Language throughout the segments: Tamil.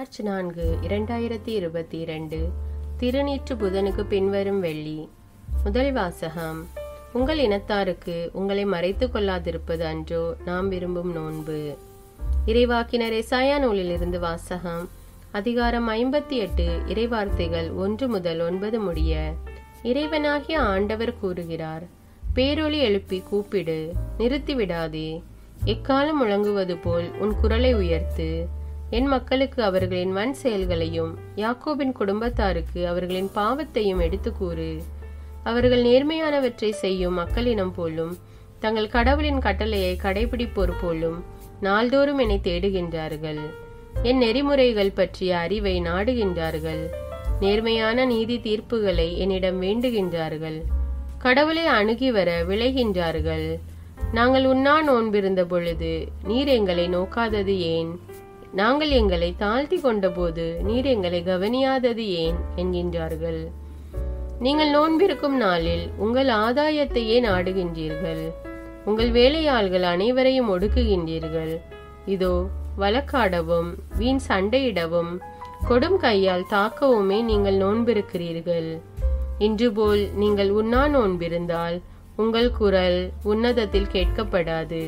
மார்ச் நான்கு இரண்டாயிரத்தி இருபத்தி இரண்டு திருநீற்று புதனுக்கு பின்வரும் வெள்ளி முதல் வாசகம் உங்கள் இனத்தாருக்கு உங்களை மறைத்துக் கொள்ளாதிருப்பது அன்றோ நாம் விரும்பும் நோன்பு இறைவாக்கினர் எசாயா நூலிலிருந்து வாசகம் அதிகாரம் ஐம்பத்தி எட்டு இறைவார்த்தைகள் ஒன்று முதல் ஒன்பது முடிய இறைவனாகிய ஆண்டவர் கூறுகிறார் பேரொளி எழுப்பி கூப்பிடு நிறுத்திவிடாதே எக்காலம் முழங்குவது போல் உன் குரலை உயர்த்து என் மக்களுக்கு அவர்களின் வன் செயல்களையும் யாக்கோபின் குடும்பத்தாருக்கு அவர்களின் பாவத்தையும் எடுத்து கூறு அவர்கள் நேர்மையானவற்றை செய்யும் மக்களினம் போலும் தங்கள் கடவுளின் கட்டளையை கடைபிடிப்போர் போலும் நாள்தோறும் என்னை தேடுகின்றார்கள் என் நெறிமுறைகள் பற்றிய அறிவை நாடுகின்றார்கள் நேர்மையான நீதி தீர்ப்புகளை என்னிடம் வேண்டுகின்றார்கள் கடவுளை அணுகி வர விளைகின்றார்கள் நாங்கள் உண்ணா நோன்பிருந்த பொழுது நீர் எங்களை நோக்காதது ஏன் நாங்கள் எங்களை தாழ்த்தி கொண்டபோது நீர் எங்களை கவனியாதது ஏன் என்கின்றார்கள் நீங்கள் நோன்பிருக்கும் நாளில் உங்கள் ஆதாயத்தையே நாடுகின்றீர்கள் உங்கள் வேலையாள்கள் அனைவரையும் ஒடுக்குகின்றீர்கள் இதோ வழக்காடவும் வீண் சண்டையிடவும் கொடும் கையால் தாக்கவுமே நீங்கள் நோன்பிருக்கிறீர்கள் இன்று போல் நீங்கள் உண்ணா நோன்பிருந்தால் உங்கள் குரல் உன்னதத்தில் கேட்கப்படாது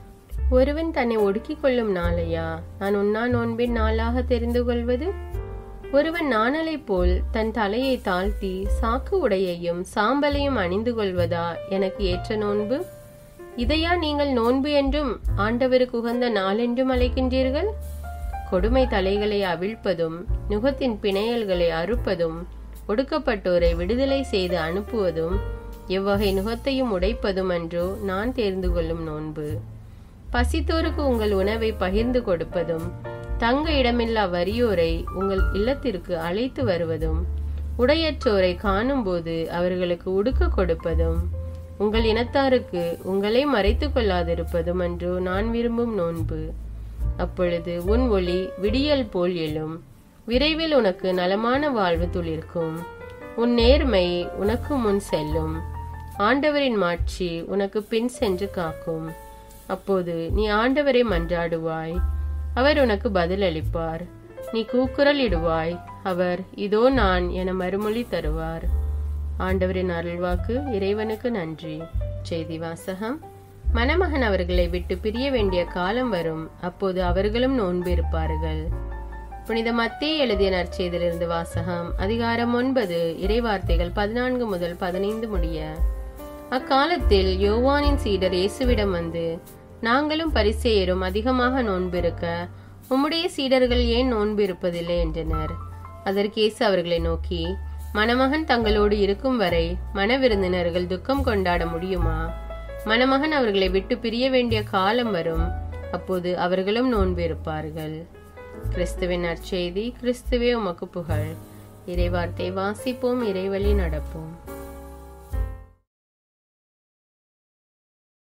ஒருவன் தன்னை ஒடுக்கிக் கொள்ளும் நாளையா நான் உண்ணா நோன்பின் நாளாக தெரிந்து கொள்வது ஒருவன் நாணலை போல் தன் தலையை தாழ்த்தி சாக்கு உடையையும் சாம்பலையும் அணிந்து கொள்வதா எனக்கு ஏற்ற நோன்பு இதையா நீங்கள் நோன்பு என்றும் ஆண்டவருக்கு உகந்த நாள் என்றும் அழைக்கின்றீர்கள் கொடுமை தலைகளை அவிழ்ப்பதும் நுகத்தின் பிணையல்களை அறுப்பதும் ஒடுக்கப்பட்டோரை விடுதலை செய்து அனுப்புவதும் எவ்வகை நுகத்தையும் உடைப்பதும் அன்றோ நான் தேர்ந்து கொள்ளும் நோன்பு பசித்தோருக்கு உங்கள் உணவை பகிர்ந்து கொடுப்பதும் தங்க இடமில்லா வறியோரை உங்கள் இல்லத்திற்கு அழைத்து வருவதும் உடையற்றோரை காணும்போது அவர்களுக்கு உடுக்க கொடுப்பதும் உங்கள் இனத்தாருக்கு உங்களை மறைத்துக் கொள்ளாதிருப்பதும் அன்றோ நான் விரும்பும் நோன்பு அப்பொழுது உன் ஒளி விடியல் போல் எழும் விரைவில் உனக்கு நலமான வாழ்வு துளிர்க்கும் உன் நேர்மை உனக்கு முன் செல்லும் ஆண்டவரின் மாட்சி உனக்கு பின் சென்று காக்கும் அப்போது நீ ஆண்டவரை மன்றாடுவாய் அவர் உனக்கு பதில் அளிப்பார் நீ கூக்குரல் இடுவாய் அவர் இதோ நான் என மறுமொழி தருவார் ஆண்டவரின் அருள்வாக்கு இறைவனுக்கு நன்றி செய்தி வாசகம் மணமகன் அவர்களை விட்டு பிரிய வேண்டிய காலம் வரும் அப்போது அவர்களும் நோன்பு இருப்பார்கள் புனித மத்திய எழுதிய நற்செய்திலிருந்து வாசகம் அதிகாரம் ஒன்பது இறைவார்த்தைகள் பதினான்கு முதல் பதினைந்து முடிய அக்காலத்தில் யோவானின் சீடர் இயேசுவிடம் வந்து நாங்களும் பரிசேயரும் அதிகமாக நோன்பிருக்க உம்முடைய சீடர்கள் ஏன் நோன்பு இருப்பதில்லை என்றனர் அதற்கு இயேசு அவர்களை நோக்கி மணமகன் தங்களோடு இருக்கும் வரை மணவிருந்தினர்கள் துக்கம் கொண்டாட முடியுமா மணமகன் அவர்களை விட்டு பிரிய வேண்டிய காலம் வரும் அப்போது அவர்களும் நோன்பு இருப்பார்கள் கிறிஸ்துவின் நற்செய்தி கிறிஸ்துவே உமக்கு புகழ் இறைவார்த்தை வாசிப்போம் இறைவழி நடப்போம்